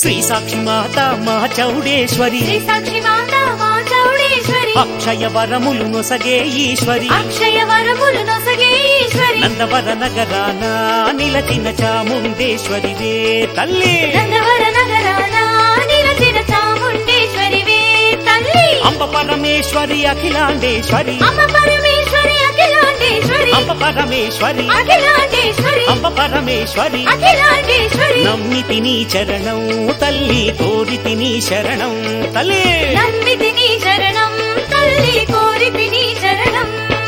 శ్రీ సాక్షి మాత మా చౌడేశ్వరి శ్రీ సాక్షి మాత మా చౌడేశ్వరి అక్షయ వరములు నొసగే ఈశ్వరి అక్షయ వరములు నొసగే ఈశ్వరి నందవర నగరాన నిలచిన చాముండేశ్వరి వే తల్లి నందవర నగరాన నిలచిన చాముండేశ్వరివే తల్లి అంబ పరమేశ్వరి అఖిలాండేశ్వరి అమ్మ పరమేశ్వరి అఖిలాండేశ్వరి అంబ పరమేశ్వరి అఖిలాండేశ్వరి అంబ పరమేశ్వరి అఖిలాండేశ్వరి నమ్మితి నీ చరణం తల్లి కోరితి నీ శరణం తల్లి నమ్మితి నీ శరణం తల్లి కోరితి నీ శరణం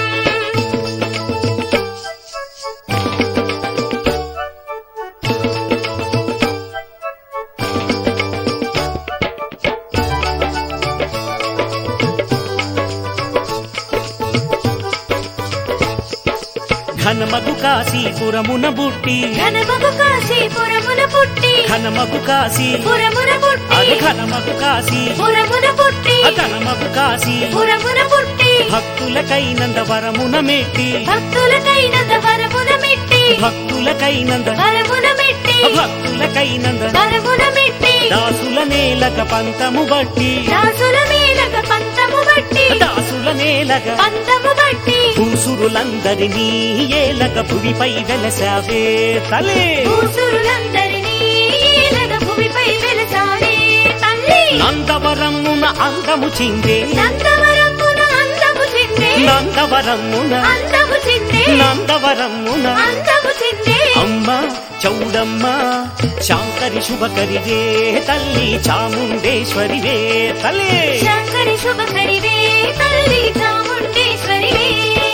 ఘనమగు కాశీపురమున బుట్టి ఘనమగు కాశీపురమున పుట్టి ఘనమగు కాశీ పురమున పుట్టి అది ఘనమగు కాశీ పురమున పుట్టి ఘనమగు కాశీ పురమున పుట్టి భక్తులకైనంద వరమున మెట్టి భక్తులకైనంద వరమున మెట్టి భక్తులకైనంద వరమున మెట్టి భక్తులకైనంద వరమున మెట్టి దాసుల నేలక పంతము బట్టి దాసుల మీదక పంతము బట్టి దాసుల నేలక పంతము బట్టి భూసురులందరినీ ఏలక భువిపై వెలసావే తలే భూసురులందరినీ ఏలగ భూమిపై వెలసావే తల్లి నందవరమున అందము చిందే నందవరమున అందము చిందే నందవరమున అందము చిందే నందవరమున అందము చిందే అమ్మ చౌడమ్మ శాంకరి శుభకరివే తల్లి చాముండేశ్వరివే తలే శంకరి శుభకరివే తల్లి చాముండేశ్వరివే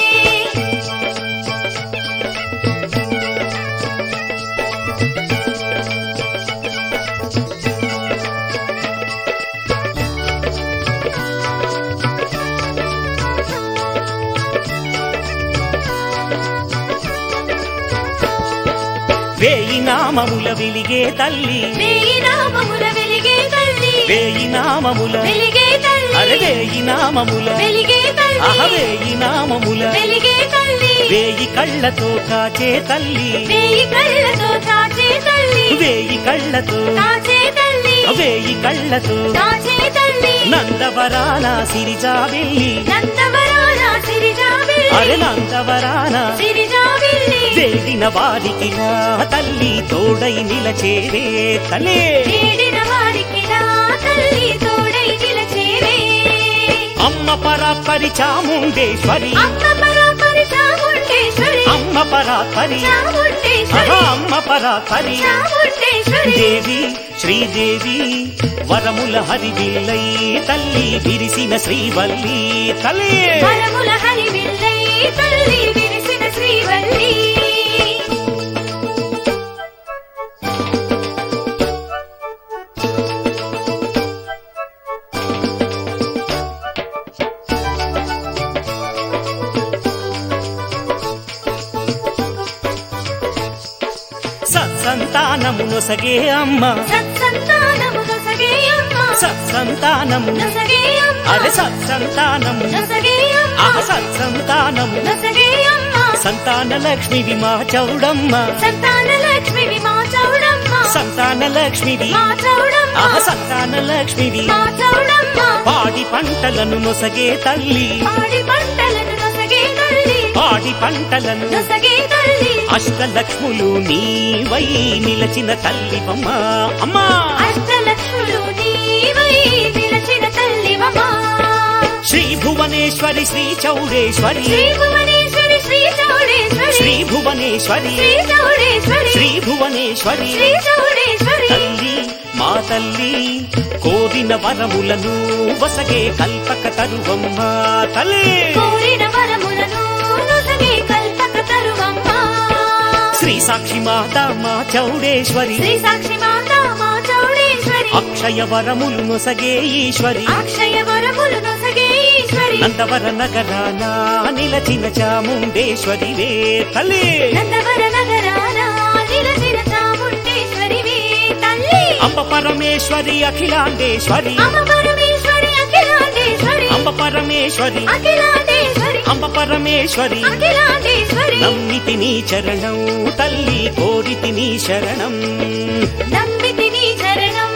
వేయి నామముల వెలిగే తల్లి వేయి నామముల వెలిగే తల్లి వేయి నామముల వెలిగే అరే తల్లి వేయి నామముల వెలిగే అహ తల్లి వేయి నామముల వెలిగే తల్లి వేయి కళ్ళతో కాచే తల్లి వేయి కళ్ళతో చాచే తల్లి వేయి కళ్ళతో చాచే తల్లి వేయి కళ్ళతో చాచే తల్లి నందవరాన సిరిజాబిల్లి నందవరాల సిరిజాబిల్లి అరే నందవరాన సిరిజాబిల్లి వేడిన వారికి నా తల్లి తోడై నిలచేవే తలే వేడిన వారికి నా తల్లి తోడై నిలచేవే అమ్మ పరాపరి చాముండేశ్వరి అమ్మ పరాపరి చాముండేశ్వరి అమ్మ పరాపరి చాముండేశ్వరి అహ అమ్మ పరాపరి చాముండేశ్వరి దేవి శ్రీదేవి వరముల హరివిల్లై తల్లి విరిసిన శ్రీవల్లి తల్లి వరముల హరివిల్లై తల్లి విరిసిన శ్రీవల్లి సత్సంతానము నొసగే అమ్మ సత్సంతానము నొసగే అమ్మ సత్సంతానము నొసగే అమ్మ అరే సత్సంతానము నొసగే అహ అమ్మ సత్సంతానము నొసగే అమ్మ సంతాన లక్ష్మివి మా చౌడమ్మ సంతాన లక్ష్మివి మా చౌడమ్మ సంతాన లక్ష్మివి మా చౌడమ్మ అహ సంతాన లక్ష్మివి మా చౌడమ్మ పాడి పంటలను నొసగే తల్లి పాడి పంటలను నొసగే తల్లి పాడి పంటలను నొసగే తల్లి అష్టలక్ష్ములు నీవై నిలచిన తల్లివమ్మ అమ్మా అష్టలక్ష్ములు నీవై నిలచిన తల్లివమా శ్రీ భువనేశ్వరి శ్రీ చౌడేశ్వరి శ్రీ భువనేశ్వరి శ్రీ చౌడేశ్వరి శ్రీ భువనేశ్వరి శ్రీ చౌడేశ్వరి శ్రీ భువనేశ్వరి శ్రీ చౌడేశ్వరి తల్లి మా తల్లి కోరిన వరములను వసగే కల్పక తరువమ్మ తల్లి కోరిన వరములను నొసగే కల్పక తరువమ్మ శ్రీ సాక్షి మాత మా చౌడేశ్వరి శ్రీ సాక్షి మాత మా చౌడేశ్వరి అక్షయ వరములు నొసగే ఈశ్వరి అక్షయ వరములు నొసగే ఈశ్వరి నందవర నగరాన నిలచిన చాముండేశ్వరి వే తల్లి నందవర నగరాన నిలచిన చాముండేశ్వరివే తల్లి అంబ పరమేశ్వరి అఖిలాండేశ్వరి అమ్మ పరమేశ్వరి అఖిలాండేశ్వరి అంబ పరమేశ్వరి అఖిలాండేశ్వరి అంబ పరమేశ్వరి అఖిలాండేశ్వరి నమ్మితి నీ చరణం తల్లి కోరితి నీ శరణం నమ్మితి నీ చరణం